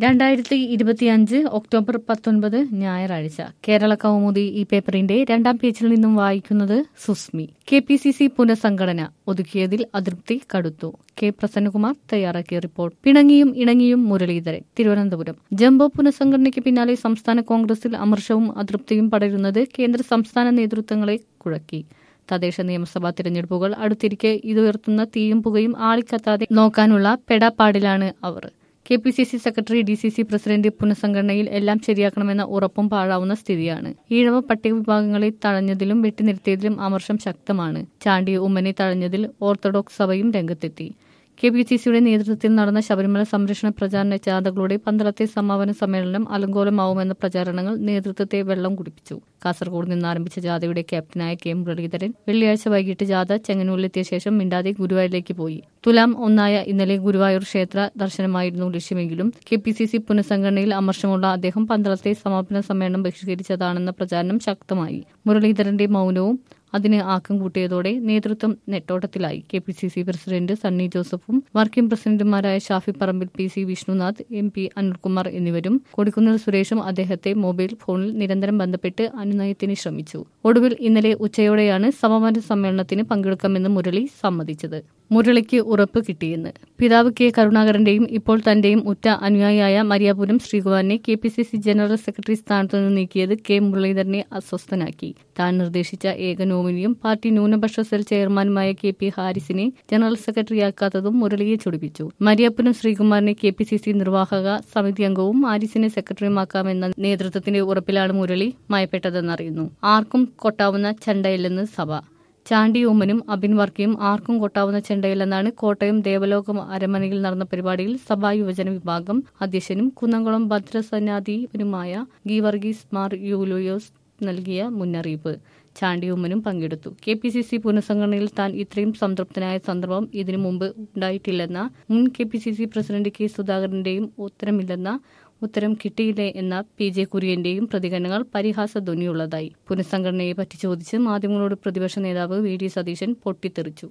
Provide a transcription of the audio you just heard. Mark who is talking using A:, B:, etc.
A: രണ്ടായിരത്തി ഇരുപത്തിയഞ്ച് ഒക്ടോബർ പത്തൊൻപത് ഞായറാഴ്ച കേരള കൗമുദി ഈ പേപ്പറിന്റെ രണ്ടാം പേജിൽ നിന്നും വായിക്കുന്നത് Susmi K P C C പുനഃസംഘടന ഒതുക്കിയതിൽ അതൃപ്തി കടുത്തു കെ പ്രസന്നകുമാർ തയ്യാറാക്കിയ റിപ്പോർട്ട് പിണങ്ങിയും ഇണങ്ങിയും മുരളീധരൻ തിരുവനന്തപുരം ജംബോ പുനഃസംഘടനയ്ക്ക് പിന്നാലെ സംസ്ഥാന കോൺഗ്രസിൽ അമർഷവും അതൃപ്തിയും പടരുന്നത് കേന്ദ്ര സംസ്ഥാന നേതൃത്വങ്ങളെ കുഴക്കി തദ്ദേശ നിയമസഭാ തിരഞ്ഞെടുപ്പുകൾ അടുത്തിരിക്കെ ഇതുയർത്തുന്ന തീയും പുകയും ആളിക്കത്താതെ നോക്കാനുള്ള പെടാപ്പാടിലാണ് അവർ K P C C secretary D C C president പുനഃസംഘടനയിൽ എല്ലാം ശരിയാക്കണമെന്ന ഉറപ്പും പാഴാവുന്ന സ്ഥിതിയാണ് ഈഴവ പട്ടിക വിഭാഗങ്ങളെ തഴഞ്ഞതിലും വെട്ടിനിർത്തിയതിലും അമർഷം ശക്തമാണ് ചാണ്ടി ഉമ്മനെ തഴഞ്ഞതിൽ ഓർത്തഡോക്സ് സഭയും രംഗത്തെത്തി കെ പി സി സിയുടെ നേതൃത്വത്തിൽ നടന്ന ശബരിമല സംരക്ഷണ പ്രചാരണ ജാഥകളുടെ പന്തളത്തെ സമാപന സമ്മേളനം അലങ്കോലമാവുമെന്ന പ്രചാരണങ്ങൾ നേതൃത്വത്തെ വെള്ളം കുടിപ്പിച്ചു കാസർഗോഡ് നിന്ന് ആരംഭിച്ച ജാഥയുടെ ക്യാപ്റ്റനായ കെ മുരളീധരൻ വെള്ളിയാഴ്ച വൈകിട്ട് ജാഥ ചെങ്ങന്നൂരിലെത്തിയ ശേഷം മിണ്ടാതെ ഗുരുവായൂരിലേക്ക് പോയി തുലാം ഒന്നായ ഇന്നലെ ഗുരുവായൂർ ക്ഷേത്ര ദർശനമായിരുന്നു ലക്ഷ്യമെങ്കിലും കെ പി സി സി പുനഃസംഘടനയിൽ അമർഷമുള്ള അദ്ദേഹം പന്തളത്തെ സമാപന സമ്മേളനം ബഹിഷ്കരിച്ചതാണെന്ന പ്രചാരണം ശക്തമായി മുരളീധരന്റെ മൗനവും അതിന് ആക്കം കൂട്ടിയതോടെ നേതൃത്വം നെട്ടോട്ടത്തിലായി K P C C president Sunny ജോസഫും വർക്കിംഗ് പ്രസിഡന്റുമാരായ Shafi Parambil P C Vishnunath M P Anilkumar എന്നിവരും കൊടിക്കുന്നിൽ സുരേഷും അദ്ദേഹത്തെ മൊബൈൽ ഫോണിൽ നിരന്തരം ബന്ധപ്പെട്ട് അനുനയത്തിന് ശ്രമിച്ചു ഒടുവിൽ ഇന്നലെ ഉച്ചയോടെയാണ് സമാപന സമ്മേളനത്തിന് പങ്കെടുക്കാമെന്ന് മുരളി സമ്മതിച്ചത് മുരളിക്ക് ഉറപ്പ് കിട്ടിയെന്ന് പിതാവ് കെ കരുണാകരന്റെയും ഇപ്പോൾ തന്റെയും ഉറ്റ അനുയായിയായ മരിയാപുരം ശ്രീകുമാറിനെ K P C C general secretary സ്ഥാനത്തു നിന്ന് നീക്കിയത് കെ മുരളീധരനെ അസ്വസ്ഥനാക്കി താൻ നിർദ്ദേശിച്ച ഏക നോമിനിയും പാർട്ടി ന്യൂനപക്ഷ സെൽ ചെയർമാനുമായ കെ പി ഹാരിസിനെ ജനറൽ സെക്രട്ടറിയാക്കാത്തതും മുരളിയെ ചൊടിപ്പിച്ചു മരിയാപുരം ശ്രീകുമാറിനെ കെ പി സി സി നിർവാഹക സമിതി അംഗവും ഹാരിസിനെ സെക്രട്ടറിയുമാക്കാമെന്ന നേതൃത്വത്തിന്റെ ഉറപ്പിലാണ് മുരളി മയപ്പെട്ടതെന്നറിയുന്നു ആർക്കും കൊട്ടാവുന്ന ചണ്ടയില്ലെന്ന് സഭ ചാണ്ടി ഉമ്മനും അബിൻ വർക്കിയും ആർക്കും കൊട്ടാവുന്ന ചെണ്ടയില്ലെന്നാണ് കോട്ടയം ദേവലോകം അരമനയിൽ നടന്ന പരിപാടിയിൽ സഭാ യുവജന വിഭാഗം അധ്യക്ഷനും കുന്നംകുളം ഭദ്രസന്നാധിപനുമായ ഗീവർഗീസ് മാർ യൂലോയോസ് നൽകിയ മുന്നറിയിപ്പ് ചാണ്ടി ഉമ്മനും പങ്കെടുത്തു കെ പി സി സി പുനഃസംഘടനയിൽ താൻ ഇത്രയും സംതൃപ്തനായ സന്ദർഭം ഇതിനു മുമ്പ് ഉണ്ടായിട്ടില്ലെന്ന മുൻ K P C C president K സുധാകരന്റെയും ഉത്തരമില്ലെന്ന ഉത്തരം കിട്ടിയില്ലേ എന്ന പി ജെ കുര്യന്റെയും പ്രതികരണങ്ങൾ പരിഹാസധ്വനിയുള്ളതായി പുനഃസംഘടനയെ പറ്റി ചോദിച്ച് മാധ്യമങ്ങളോട് പ്രതിപക്ഷ നേതാവ് വി ഡി സതീശൻ പൊട്ടിത്തെറിച്ചു